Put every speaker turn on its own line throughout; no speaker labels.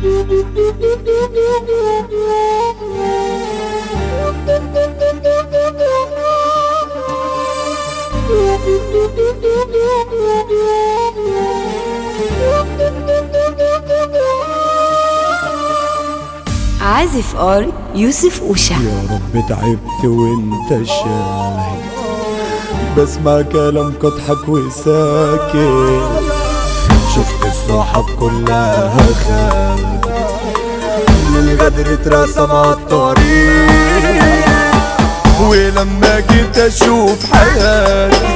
عازف ار يوسف أوشا
يا رب تعبت وانت شاهد بسمع كلامك اضحك وساكت شفت الصحاب كلها خانت الغدر اترسم عالطريق ولما جيت اشوف حياتي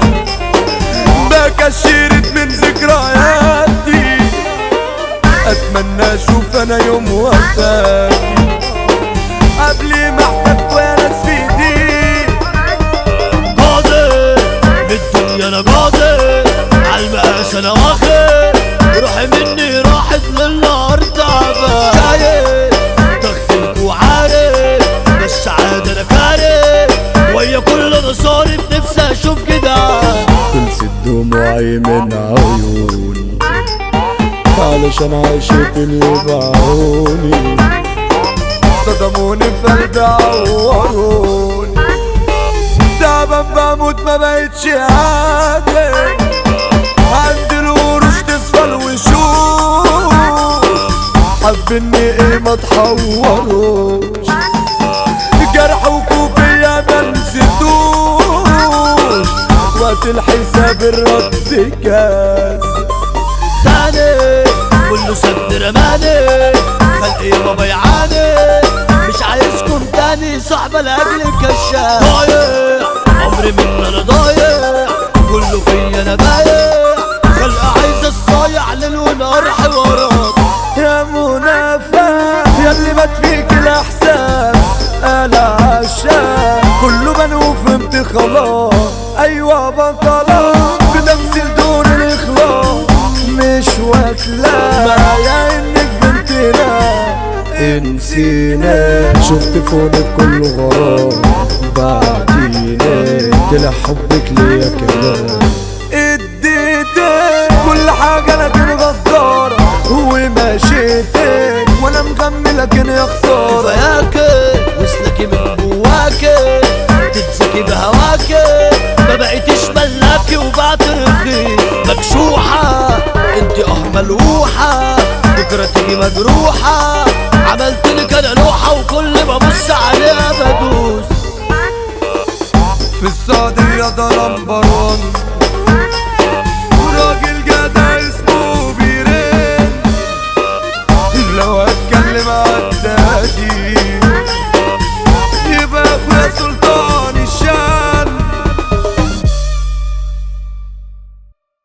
بكشرت من ذكرياتي اتمنى اشوف انا يوم وفاتي قبل ما احتاج وناس في ايدي
قادر بالدنيا انا قادر عالمقاس انا واخد روحي مني راحت للنار تعبان شايف تغفلك وعارف بس عاد انا كارف ويا كل نصاري بنفسي اشوف كده
خلصت دموعي من عيوني علشان عشت اللي باعوني صدموني في قلبي عوروني تعبان بموت ما بقتش قادر عندي القروش تصفى الوشوش حابني ايه ما تحوروش جرح وكوفية ما نسيتوش وقت الحساب الرد كاس
تاني كله سد رماني خلقي بابا يعاني مش عايزكم تاني صاحبة لأجل الكشاف ضايع عمري من انا ضايع كله فيا انا بايع خلقة عايزة الصايع ليل ونهار حوارات
يا منافع يا اللي مات فيك الاحساس انا عشان كله بان وفهمت خلاص ايوه بطلة بتمثيل دور الاخلاص مش واكلة معايا انك بنتنا انسينا شفت فونك كله غرام بعدينا طلع حبك ليا كلام اديتك كل حاجة لكن غدارة ومشيتك وانا مغمي لكن يا خسارة
فياكي وصلكي من جواكي تتسكي بهواكي ما بقيتش ملاكي وبعت رخيص مكشوحة انت اه ملوحة بكرة تيجي مجروحة عملت لك انا لوحة وكل ما ابص عليها بدوس
في السعودية ده نمبر وان راجل جدع اسمه بيرين لو اتكلم عالتاني